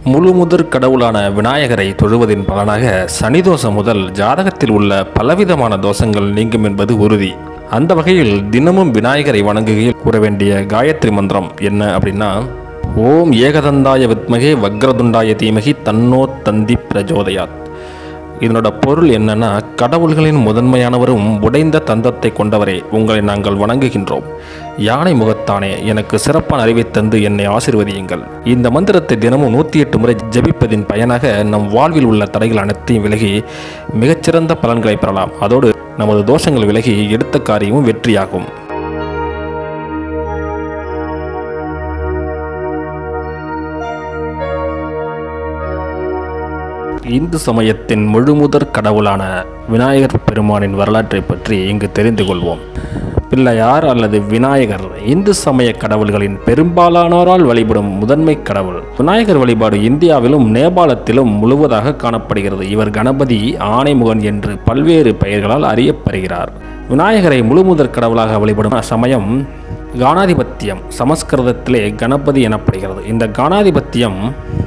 முழுமுதற் கடவுளான விநாயகரை தொழுவதின் பலனாக சனிதோஷம் முதல் ஜாதகத்தில் உள்ள பலவிதமான தோஷங்கள் நீங்கும் என்பது உறுதி அந்த வகையில் தினமும் விநாயகரை வணங்குகையில் கூற வேண்டிய காயத்ரி மந்திரம் என்ன அப்படின்னா ஓம் ஏகதந்தாய வித்மகே வக்ரதுண்டாய தீமகி தன்னோ தந்தி பிரஜோதயாத் இதனோட பொருள் என்னன்னா கடவுள்களின் முதன்மையானவரும் உடைந்த தந்தத்தை கொண்டவரே உங்களை நாங்கள் வணங்குகின்றோம் யானை முகத்தானே எனக்கு சிறப்பான அறிவை தந்து என்னை ஆசிர்வதியுங்கள் இந்த மந்திரத்தை தினமும் நூற்றி எட்டு முறை ஜெபிப்பதின் பயனாக நம் வாழ்வில் உள்ள தடைகள் அனைத்தையும் விலகி மிகச்சிறந்த பலன்களை பெறலாம் அதோடு நமது தோஷங்கள் விலகி எடுத்த காரியமும் வெற்றியாகும் இந்து சமயத்தின் முழுமுதற் கடவுளான விநாயகர் பெருமானின் வரலாற்றை பற்றி இங்கு தெரிந்து கொள்வோம் பிள்ளையார் அல்லது விநாயகர் இந்து சமய கடவுள்களின் பெரும்பாலானோரால் வழிபடும் முதன்மை கடவுள் விநாயகர் வழிபாடு இந்தியாவிலும் நேபாளத்திலும் முழுவதாக காணப்படுகிறது இவர் கணபதி ஆணைமுகன் என்று பல்வேறு பெயர்களால் அறியப்படுகிறார் விநாயகரை முழுமுதற் கடவுளாக வழிபடும் சமயம் கானாதிபத்தியம் சமஸ்கிருதத்திலே கணபதி எனப்படுகிறது இந்த கானாதிபத்தியம்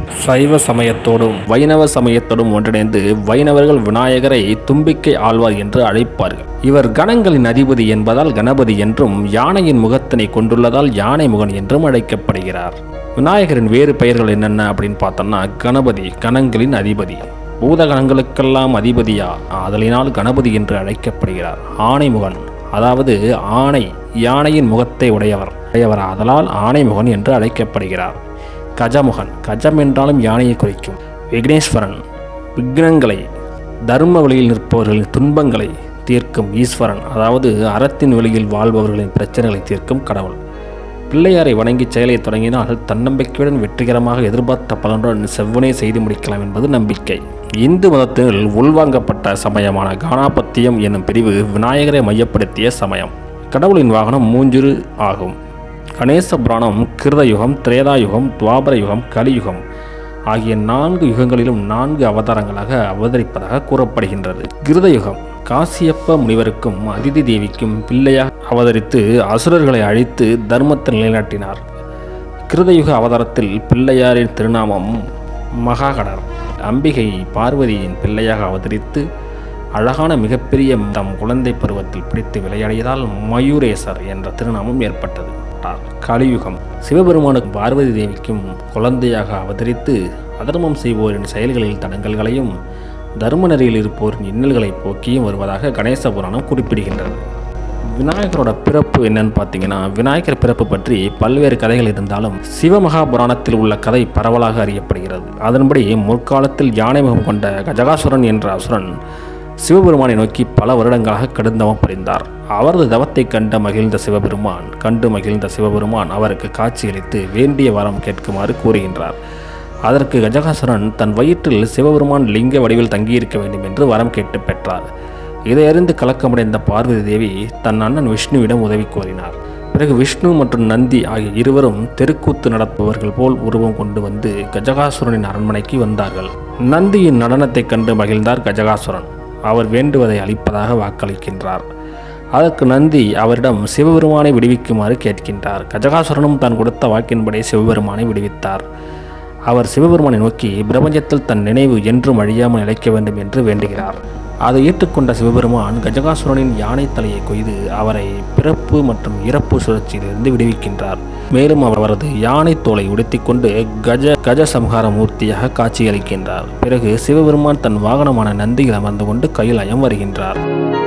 சைவ சமயத்தோடும் வைணவ சமயத்தோடும் ஒன்றிணைந்து வைணவர்கள் விநாயகரை தும்பிக்கை ஆழ்வார் என்று அழைப்பார்கள் இவர் கணங்களின் அதிபதி என்பதால் கணபதி என்றும் யானையின் முகத்தினை கொண்டுள்ளதால் யானை முகன் என்றும் அழைக்கப்படுகிறார் விநாயகரின் வேறு பெயர்கள் என்னென்ன அப்படின்னு பார்த்தோம்னா கணபதி கணங்களின் அதிபதி பூதகணங்களுக்கெல்லாம் அதிபதியா ஆதலினால் கணபதி என்று அழைக்கப்படுகிறார் ஆணைமுகன் அதாவது ஆணை யானையின் முகத்தை உடையவர் உடையவர் ஆதலால் ஆணைமுகன் என்று அழைக்கப்படுகிறார் கஜமுகன் கஜம் என்றாலும் யானையை குறிக்கும் விக்னேஸ்வரன் விக்னங்களை தர்ம வழியில் நிற்பவர்களின் துன்பங்களை தீர்க்கும் ஈஸ்வரன் அதாவது அறத்தின் வழியில் வாழ்பவர்களின் பிரச்சனைகளை தீர்க்கும் கடவுள் பிள்ளையாரை வணங்கி செயலை தொடங்கினால் தன்னம்பிக்கையுடன் வெற்றிகரமாக எதிர்பார்த்த பலனுடன் செவ்வனே செய்து முடிக்கலாம் என்பது நம்பிக்கை இந்து மதத்தில் உள்வாங்கப்பட்ட சமயமான கானாபத்தியம் என்னும் பிரிவு விநாயகரை மையப்படுத்திய சமயம் கடவுளின் வாகனம் மூஞ்சிறு ஆகும் கணேச புராணம் கிருதயுகம் திரேதாயுகம் துவாபர யுகம் கலியுகம் ஆகிய நான்கு யுகங்களிலும் நான்கு அவதாரங்களாக அவதரிப்பதாக கூறப்படுகின்றது கிருதயுகம் காசியப்ப முனிவருக்கும் அதிதி தேவிக்கும் பிள்ளையாக அவதரித்து அசுரர்களை அழித்து தர்மத்தை நிலைநாட்டினார் கிருதயுக அவதாரத்தில் பிள்ளையாரின் திருநாமம் மகாகடர் அம்பிகை பார்வதியின் பிள்ளையாக அவதரித்து அழகான மிகப்பெரிய தம் குழந்தை பருவத்தில் பிடித்து விளையாடியதால் மயூரேசர் என்ற திருநாமம் ஏற்பட்டது கலியுகம் சிவபெருமானுக்கு பார்வதி தேவிக்கும் குழந்தையாக அவதரித்து அதர்மம் செய்வோரின் செயல்களில் தடங்கல்களையும் தர்ம நெறியில் இருப்போரின் இன்னல்களை போக்கியும் வருவதாக கணேச புராணம் குறிப்பிடுகின்றது விநாயகரோட பிறப்பு என்னன்னு பார்த்தீங்கன்னா விநாயகர் பிறப்பு பற்றி பல்வேறு கதைகள் இருந்தாலும் சிவமகாபுராணத்தில் உள்ள கதை பரவலாக அறியப்படுகிறது அதன்படி முற்காலத்தில் யானை முகம் கொண்ட கஜகாசுரன் என்ற அசுரன் சிவபெருமானை நோக்கி பல வருடங்களாக கடுந்தவம் புரிந்தார் அவரது தவத்தை கண்ட மகிழ்ந்த சிவபெருமான் கண்டு மகிழ்ந்த சிவபெருமான் அவருக்கு காட்சியளித்து வேண்டிய வரம் கேட்குமாறு கூறுகின்றார் அதற்கு கஜகாசுரன் தன் வயிற்றில் சிவபெருமான் லிங்க வடிவில் தங்கியிருக்க வேண்டும் என்று வரம் கேட்டு பெற்றார் இதை அறிந்து கலக்கமடைந்த பார்வதி தேவி தன் அண்ணன் விஷ்ணுவிடம் உதவி கோரினார் பிறகு விஷ்ணு மற்றும் நந்தி ஆகிய இருவரும் தெருக்கூத்து நடப்பவர்கள் போல் உருவம் கொண்டு வந்து கஜகாசுரனின் அரண்மனைக்கு வந்தார்கள் நந்தியின் நடனத்தைக் கண்டு மகிழ்ந்தார் கஜகாசுரன் அவர் வேண்டுவதை அளிப்பதாக வாக்களிக்கின்றார் அதற்கு நந்தி அவரிடம் சிவபெருமானை விடுவிக்குமாறு கேட்கின்றார் கஜகாசுரனும் தான் கொடுத்த வாக்கின்படி சிவபெருமானை விடுவித்தார் அவர் சிவபெருமானை நோக்கி பிரபஞ்சத்தில் தன் நினைவு என்றும் அழியாமல் நிலைக்க வேண்டும் என்று வேண்டுகிறார் அதை ஏற்றுக்கொண்ட சிவபெருமான் கஜகாசுரனின் யானை தலையை கொய்து அவரை பிறப்பு மற்றும் இறப்பு சுழற்சியிலிருந்து விடுவிக்கின்றார் மேலும் அவரது யானை தோலை உடுத்திக்கொண்டு கஜ கஜ சம்ஹார மூர்த்தியாக காட்சியளிக்கின்றார் பிறகு சிவபெருமான் தன் வாகனமான நந்தியில் அமர்ந்து கொண்டு கைலாயம் வருகின்றார்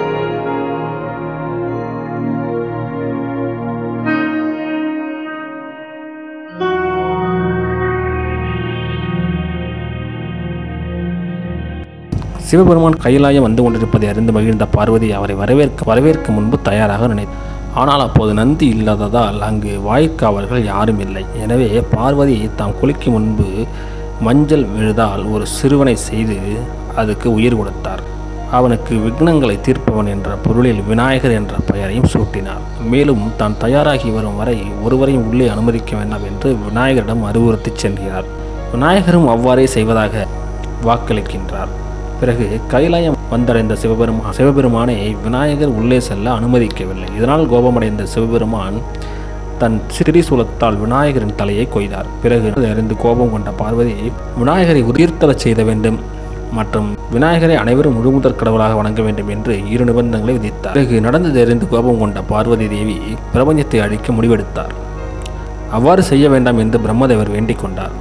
சிவபெருமான் கைலாயம் வந்து கொண்டிருப்பதை அறிந்து மகிழ்ந்த பார்வதி அவரை வரவேற்க வரவேற்க முன்பு தயாராக நினைத்தார் ஆனால் அப்போது நந்தி இல்லாததால் அங்கு வாய்க்காவர்கள் யாரும் இல்லை எனவே பார்வதி தாம் குளிக்கும் முன்பு மஞ்சள் விழுதால் ஒரு சிறுவனை செய்து அதுக்கு உயிர் கொடுத்தார் அவனுக்கு விக்னங்களை தீர்ப்பவன் என்ற பொருளில் விநாயகர் என்ற பெயரையும் சூட்டினார் மேலும் தான் தயாராகி வரும் வரை ஒருவரையும் உள்ளே அனுமதிக்க வேண்டாம் என்று விநாயகரிடம் அறிவுறுத்திச் செல்கிறார் விநாயகரும் அவ்வாறே செய்வதாக வாக்களிக்கின்றார் பிறகு கைலாயம் வந்தடைந்த சிவபெருமா சிவபெருமானை விநாயகர் உள்ளே செல்ல அனுமதிக்கவில்லை இதனால் கோபமடைந்த சிவபெருமான் தன் திரிசூலத்தால் விநாயகரின் தலையை கொய்தார் பிறகு அறிந்து கோபம் கொண்ட பார்வதி விநாயகரை உயிர்த்தலச் செய்த வேண்டும் மற்றும் விநாயகரை அனைவரும் முழுமுதற் கடவுளாக வணங்க வேண்டும் என்று இரு நிபந்தனைகளை விதித்தார் பிறகு நடந்தது அறிந்து கோபம் கொண்ட பார்வதி தேவி பிரபஞ்சத்தை அழிக்க முடிவெடுத்தார் அவ்வாறு செய்ய வேண்டாம் என்று பிரம்மதேவர் வேண்டிக் கொண்டார்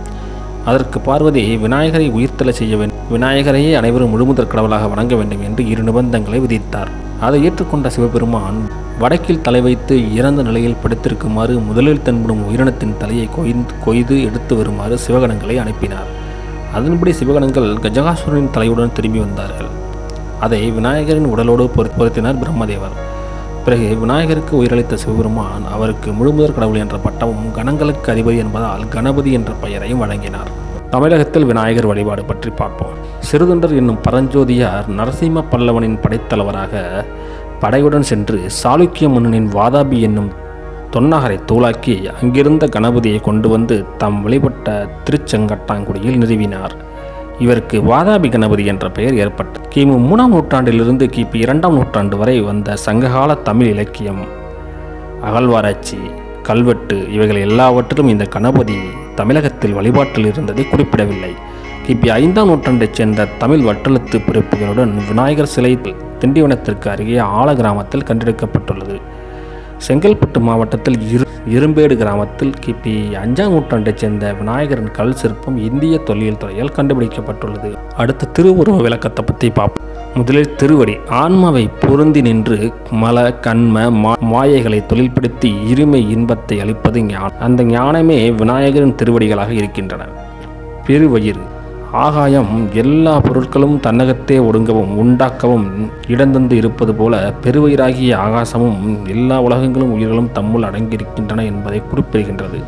அதற்கு பார்வதி விநாயகரை உயிர்த்தல செய்ய வேண்டும் விநாயகரையே அனைவரும் முழுமுதற் கடவுளாக வணங்க வேண்டும் என்று இரு நிபந்தங்களை விதித்தார் அதை ஏற்றுக்கொண்ட சிவபெருமான் வடக்கில் தலை வைத்து இறந்த நிலையில் படுத்திருக்குமாறு முதலில் தென்படும் உயிரினத்தின் தலையை கொய்ந்து கொய்து எடுத்து வருமாறு சிவகணங்களை அனுப்பினார் அதன்படி சிவகணங்கள் கஜகாசுரனின் தலையுடன் திரும்பி வந்தார்கள் அதை விநாயகரின் உடலோடு பொரு பொருத்தினார் பிரம்மதேவர் பிறகு விநாயகருக்கு உயிரளித்த சிவபெருமான் அவருக்கு முழுமுதற் கடவுள் என்ற பட்டமும் கணங்களுக்கு அதிபதி என்பதால் கணபதி என்ற பெயரையும் வழங்கினார் தமிழகத்தில் விநாயகர் வழிபாடு பற்றி பார்ப்போம் சிறுதொண்டர் என்னும் பரஞ்சோதியார் நரசிம்ம பல்லவனின் படைத்தலைவராக படையுடன் சென்று சாளுக்கிய மன்னனின் வாதாபி என்னும் தொன்னகரை தூளாக்கி அங்கிருந்த கணபதியை கொண்டு வந்து தாம் வழிபட்ட திருச்செங்கட்டாங்குடியில் நிறுவினார் இவருக்கு வாதாபி கணபதி என்ற பெயர் ஏற்பட்டது கிமு மூணாம் நூற்றாண்டிலிருந்து கிபி இரண்டாம் நூற்றாண்டு வரை வந்த சங்ககால தமிழ் இலக்கியம் அகழ்வாராய்ச்சி கல்வெட்டு இவைகள் எல்லாவற்றிலும் இந்த கணபதி தமிழகத்தில் வழிபாட்டில் இருந்ததை குறிப்பிடவில்லை கிபி ஐந்தாம் நூற்றாண்டைச் சேர்ந்த தமிழ் வட்டெழுத்து பிறப்புகளுடன் விநாயகர் சிலை திண்டிவனத்திற்கு அருகே ஆல கிராமத்தில் கண்டெடுக்கப்பட்டுள்ளது செங்கல்பட்டு மாவட்டத்தில் இரு இரும்பேடு கிராமத்தில் கிபி அஞ்சாம் நூற்றாண்டைச் சேர்ந்த விநாயகரின் கல் சிற்பம் இந்திய தொல்லியல் துறையால் கண்டுபிடிக்கப்பட்டுள்ளது அடுத்த திருவுருவ விளக்கத்தை பற்றி பார்ப்போம் முதலில் திருவடி ஆன்மாவை பொருந்தி நின்று மல கண்ம மா மாயைகளை தொழில்படுத்தி இருமை இன்பத்தை அளிப்பது ஞானம் அந்த ஞானமே விநாயகரின் திருவடிகளாக இருக்கின்றன பெருவயிறு ஆகாயம் எல்லா பொருட்களும் தன்னகத்தே ஒடுங்கவும் உண்டாக்கவும் இடந்தந்து இருப்பது போல பெருவயிராகிய ஆகாசமும் எல்லா உலகங்களும் உயிர்களும் தம்முள் அடங்கியிருக்கின்றன என்பதை குறிப்பிடுகின்றது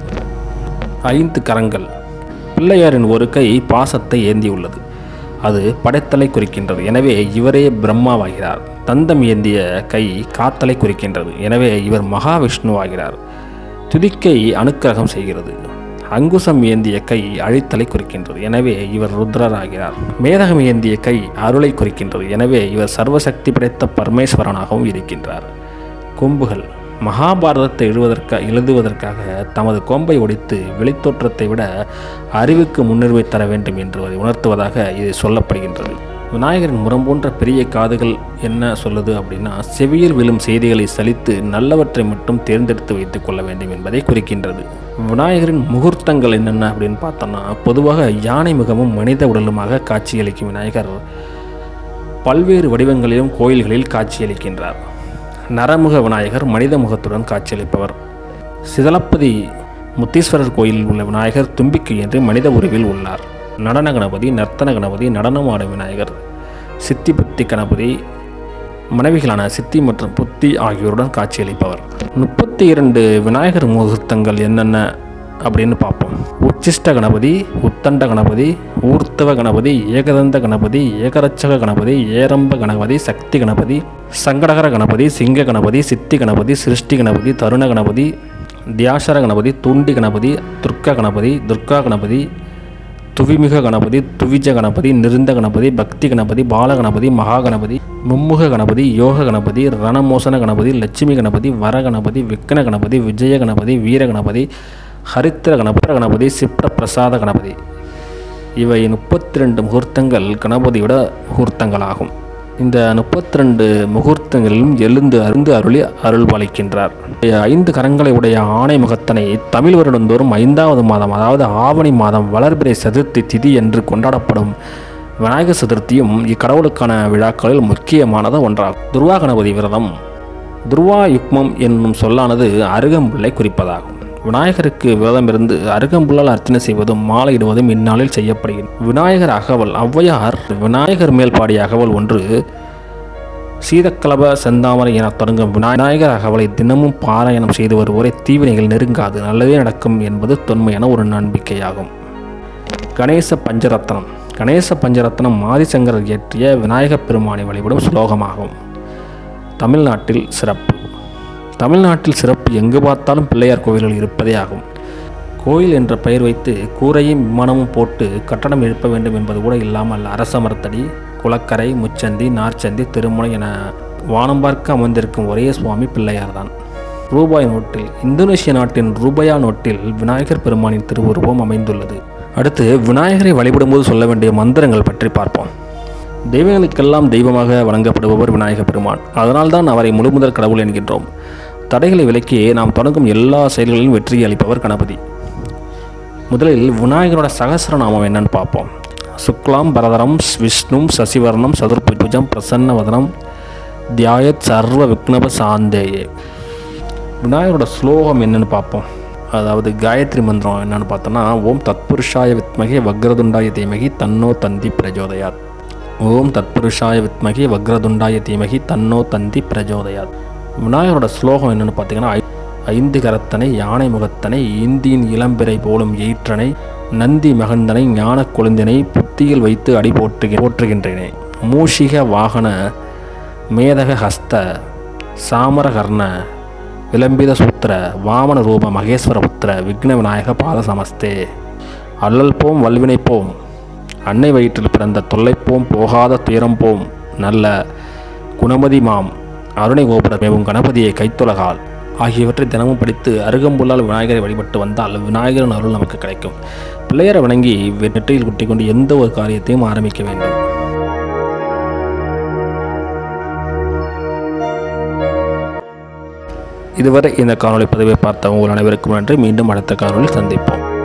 ஐந்து கரங்கள் பிள்ளையாரின் ஒரு கை பாசத்தை ஏந்தியுள்ளது அது படைத்தலை குறிக்கின்றது எனவே இவரே பிரம்மாவாகிறார் தந்தம் ஏந்திய கை காத்தலை குறிக்கின்றது எனவே இவர் மகாவிஷ்ணுவாகிறார் துதிக்கை அனுக்கிரகம் செய்கிறது அங்குசம் ஏந்திய கை அழித்தலை குறிக்கின்றது எனவே இவர் ருத்ரர் ஆகிறார் மேதகம் ஏந்திய கை அருளை குறிக்கின்றது எனவே இவர் சர்வசக்தி படைத்த பரமேஸ்வரனாகவும் இருக்கின்றார் கொம்புகள் மகாபாரதத்தை எழுதுவதற்காக எழுதுவதற்காக தமது கொம்பை ஒடித்து வெளித்தோற்றத்தை விட அறிவுக்கு முன்னுரிமை தர வேண்டும் என்று அதை உணர்த்துவதாக இது சொல்லப்படுகின்றது விநாயகரின் முரம் போன்ற பெரிய காதுகள் என்ன சொல்லுது அப்படின்னா செவியில் விழும் செய்திகளை சலித்து நல்லவற்றை மட்டும் தேர்ந்தெடுத்து வைத்துக் கொள்ள வேண்டும் என்பதை குறிக்கின்றது விநாயகரின் முகூர்த்தங்கள் என்னென்ன அப்படின்னு பார்த்தோம்னா பொதுவாக யானை முகமும் மனித உடலுமாக காட்சியளிக்கும் விநாயகர் பல்வேறு வடிவங்களிலும் கோயில்களில் காட்சியளிக்கின்றார் நரமுக விநாயகர் மனித முகத்துடன் காட்சியளிப்பவர் சிதலப்பதி முத்தீஸ்வரர் கோயிலில் உள்ள விநாயகர் தும்பிக்கை என்று மனித உருவில் உள்ளார் நடன கணபதி நர்த்தன கணபதி நடனமாடும் விநாயகர் சித்தி புத்தி கணபதி மனைவிகளான சித்தி மற்றும் புத்தி ஆகியோருடன் காட்சியளிப்பவர் முப்பத்தி இரண்டு விநாயகர் முகூர்த்தங்கள் என்னென்ன அப்படின்னு பார்ப்போம் உச்சிஷ்ட கணபதி உத்தண்ட கணபதி ஊர்த்தவ கணபதி ஏகதந்த கணபதி ஏகரட்சக கணபதி ஏரம்ப கணபதி சக்தி கணபதி சங்கடகர கணபதி சிங்க கணபதி சித்தி கணபதி சிருஷ்டி கணபதி தருண கணபதி தியாசர கணபதி தூண்டி கணபதி துர்க்கா கணபதி துர்கா கணபதி துவிமிக கணபதி துவிஜ கணபதி நிருந்த கணபதி பக்தி கணபதி பால கணபதி மகா கணபதி மும்முக கணபதி யோக கணபதி ரணமோசன கணபதி லட்சுமி கணபதி வர கணபதி விக்ன கணபதி விஜய கணபதி வீர கணபதி ஹரித்திர கணபதி கணபதி சிப்ர பிரசாத கணபதி இவை முப்பத்தி ரெண்டு முகூர்த்தங்கள் கணபதியோட முகூர்த்தங்களாகும் இந்த முப்பத்தி ரெண்டு முகூர்த்தங்களிலும் எழுந்து அருந்து அருளி அருள் பாலிக்கின்றார் ஐந்து கரங்களை உடைய ஆணை முகத்தனை தமிழ் வருடந்தோறும் ஐந்தாவது மாதம் அதாவது ஆவணி மாதம் வளர்பிறை சதுர்த்தி திதி என்று கொண்டாடப்படும் விநாயகர் சதுர்த்தியும் இக்கடவுளுக்கான விழாக்களில் முக்கியமானது ஒன்றாகும் துர்வா கணபதி விரதம் துர்வா யுக்மம் என்னும் சொல்லானது அருகம்புல்லை குறிப்பதாகும் விநாயகருக்கு விரதம் இருந்து அருகம்புல்லால் அர்ச்சனை செய்வதும் மாலையிடுவதும் இந்நாளில் செய்யப்படுகிறது விநாயகர் அகவல் ஔவையார் விநாயகர் மேல் பாடிய அகவல் ஒன்று சீதக்கலப செந்தாமரை என தொடங்கும் விநாயகர் அகவலை தினமும் பாராயணம் செய்து வருவோரை தீவினைகள் நெருங்காது நல்லதே நடக்கும் என்பது தொன்மையான ஒரு நம்பிக்கையாகும் கணேச பஞ்சரத்னம் கணேச பஞ்சரத்னம் ஆதிசங்கரர் இயற்றிய விநாயகப் பெருமானை வழிபடும் ஸ்லோகமாகும் தமிழ்நாட்டில் சிறப்பு தமிழ்நாட்டில் சிறப்பு எங்கு பார்த்தாலும் பிள்ளையார் கோவில்கள் இருப்பதே ஆகும் கோயில் என்ற பெயர் வைத்து கூரையும் விமானமும் போட்டு கட்டடம் எழுப்ப வேண்டும் என்பது கூட இல்லாமல் அரச மரத்தடி குளக்கரை முச்சந்தி நார்ச்சந்தி திருமுனை என வானம் பார்க்க அமர்ந்திருக்கும் ஒரே சுவாமி பிள்ளையார்தான் ரூபாய் நோட்டில் இந்தோனேஷிய நாட்டின் ரூபாயா நோட்டில் விநாயகர் பெருமானின் திருவுருவம் அமைந்துள்ளது அடுத்து விநாயகரை வழிபடும்போது சொல்ல வேண்டிய மந்திரங்கள் பற்றி பார்ப்போம் தெய்வங்களுக்கெல்லாம் தெய்வமாக வணங்கப்படுபவர் விநாயகர் பெருமான் அதனால்தான் அவரை முழுமுதற் கடவுள் என்கின்றோம் தடைகளை விலக்கி நாம் தொடங்கும் எல்லா செயல்களிலும் வெற்றியை அளிப்பவர் கணபதி முதலில் விநாயகரோட சகசிரநாமம் என்னன்னு பார்ப்போம் சுக்லாம் பரதரம் விஷ்ணும் சசிவர்ணம் சதுர்புஜம் பிரசன்ன வதனம் தியாயத் சர்வ விக்னப சாந்தேயே விநாயகரோட ஸ்லோகம் என்னன்னு பார்ப்போம் அதாவது காயத்ரி மந்திரம் என்னன்னு பார்த்தோன்னா ஓம் தத்புருஷாய வித்மகே வக்ரதுண்டாய தீமகி தன்னோ தந்தி பிரஜோதயாத் ஓம் தத்புருஷாய வித்மகி வக்ரதுண்டாய தீமகி தன்னோ தந்தி பிரஜோதயாத் விநாயகரோட ஸ்லோகம் என்னன்னு பார்த்தீங்கன்னா ஐ- ஐந்து கரத்தனை யானை முகத்தனை இந்தியின் இளம்பிறை போலும் ஈற்றனை நந்தி மகந்தனை ஞானக் கொழுந்தினை புத்தியில் வைத்து அடி போற்று போற்றுகின்றேனே மூஷிக வாகன மேதக ஹஸ்த சாமரகர்ண விளம்பித சூத்திர வாமன ரூப மகேஸ்வர புத்திர விக்ன விநாயக பாத சமஸ்தே அல்லல் போம் வல்வினை போம் அன்னை வயிற்றில் பிறந்த தொல்லைப்போம் போகாத துயரம் போம் நல்ல குணமதி மாம் அருணை கோபுரமேவும் கணபதியை கைத்தொலகால் ஆகியவற்றை தினமும் படித்து அருகம்புல்லால் விநாயகரை வழிபட்டு வந்தால் விநாயகரின் அருள் நமக்கு கிடைக்கும் பிள்ளையரை வணங்கி நெற்றியில் குட்டி கொண்டு எந்த ஒரு காரியத்தையும் ஆரம்பிக்க வேண்டும் இதுவரை இந்த காணொளி பதிவை பார்த்த உங்கள் அனைவருக்கும் நன்றி மீண்டும் அடுத்த காணொளி சந்திப்போம்